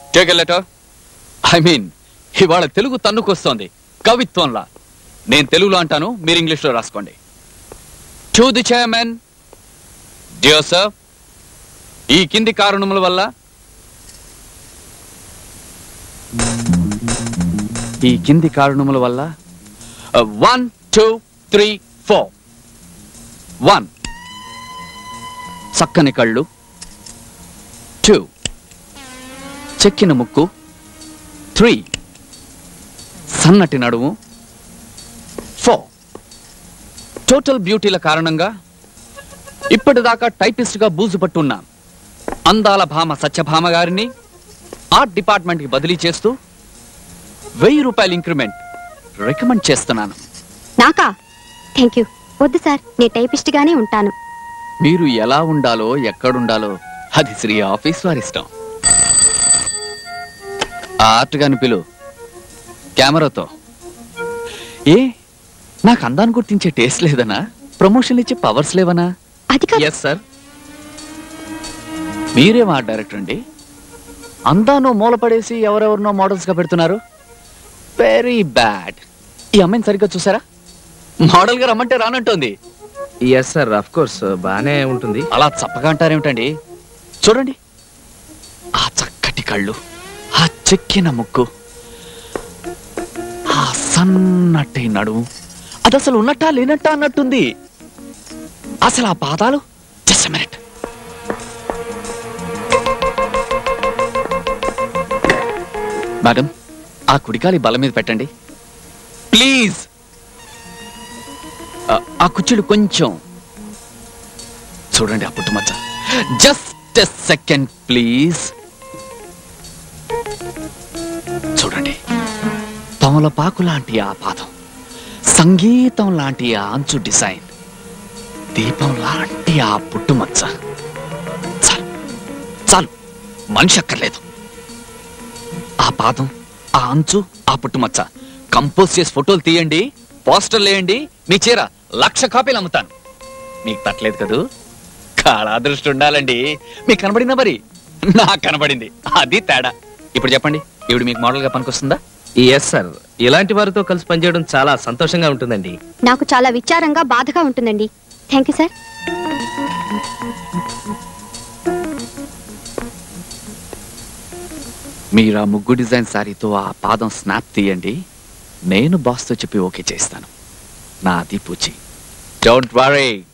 take letter I mean ఇవాళ తెలుగు తన్నుకొస్తోంది కవిత్వంలా నేను తెలుగులో అంటాను మీరు ఇంగ్లీష్లో రాసుకోండి to the chairman dear sir ఈ కింది కారణముల వల్ల ఈ కింది కారణముల వల్ల one two three four one చక్కని కళ్ళు టూ చెక్కిన ముక్కు త్రీ సన్నటి నడుము ఫోర్ టోటల్ బ్యూటీల కారణంగా ఇప్పటిదాకా టైపిస్ట్గా బూజు పట్టున్న అందాల భామ సత్యభామ గారిని ఆర్ట్ డిపార్ట్మెంట్కి బదిలీ చేస్తూ వెయ్యి రూపాయల ఇంక్రిమెంట్ రికమెండ్ చేస్తున్నాను నాకా థ్యాంక్ యూ వద్దు సార్ నేను టైపిస్ట్ గానే ఉంటాను మీరు ఎలా ఉండాలో ఎక్కడుండాలో అది శ్రీ ఆఫీస్ వారి ఇష్టం ఆ ఆర్ట్ గాని పిలు కెమెరాతో ఏ నాకు అందాన్ని గుర్తించే టేస్ట్ లేదనా ప్రమోషన్ ఇచ్చే పవర్స్ లేవనా అది కాదు ఎస్ సార్ మీరేం ఆర్ట్ డైరెక్టర్ అండి అందానో మూలపడేసి ఎవరెవరినో మోడల్స్ గా పెడుతున్నారు వెరీ బ్యాడ్ ఈ అమ్మాయిని సరిగ్గా చూసారా మోడల్ గా రమ్మంటే రానంటోంది ఎస్ సార్ అఫ్ కోర్స్ బానే ఉంటుంది అలా చప్పగా అంటారేమిటండి చూడండి ఆ చక్కటి కళ్ళు ఆ చెక్కిన ముక్కు ఆ సన్నటి నడుము అది అసలు ఉన్నట్టా లేనట్టా అన్నట్టుంది అసలు ఆ పాదాలు జస్ట్ మినిట్ మేడం ఆ కుడికాలి బల మీద పెట్టండి ప్లీజ్ ఆ- ఆ కుర్చీలు కొంచెం చూడండి ఆ పుట్టుమచ్చ జస్ట్ సెకండ్ ప్లీజ్ చూడండి తమలపాకు లాంటి ఆ పాదం సంగీతం లాంటి ఆ అంచు డిజైన్ దీపం లాంటి ఆ పుట్టుమచ్చ చాలు చాలు మనిషి అక్కర్లేదు ఆ పాదం ఆ అంచు ఆ పుట్టుమచ్చ కంపోజ్ చేసి ఫోటోలు తీయండి పోస్టర్లు వేయండి మీ చీర లక్ష కాపీలు అమ్ముతాను మీకు తట్టలేదు కదూ కాళా దృష్టి ఉండాలండి మీకు కనబడిందా మరి నాకు కనబడింది అది తేడా ఇప్పుడు చెప్పండి ఇవిడు మీకు మోడల్ గా పనికొస్తుందా ఎస్ సార్ ఇలాంటి వారితో కలిసి పనిచేయడం చాలా సంతోషంగా ఉంటుందండి నాకు చాలా విచారంగా బాధగా ఉంటుందండి థ్యాంక్ యూ సార్ మీరు ఆ ముగ్గు డిజైన్ శారీతో ఆ పాదం స్నాప్ తీయండి నేను బాస్తో చెప్పి ఓకే చేస్తాను నాది పూచి డోంట్ వరీ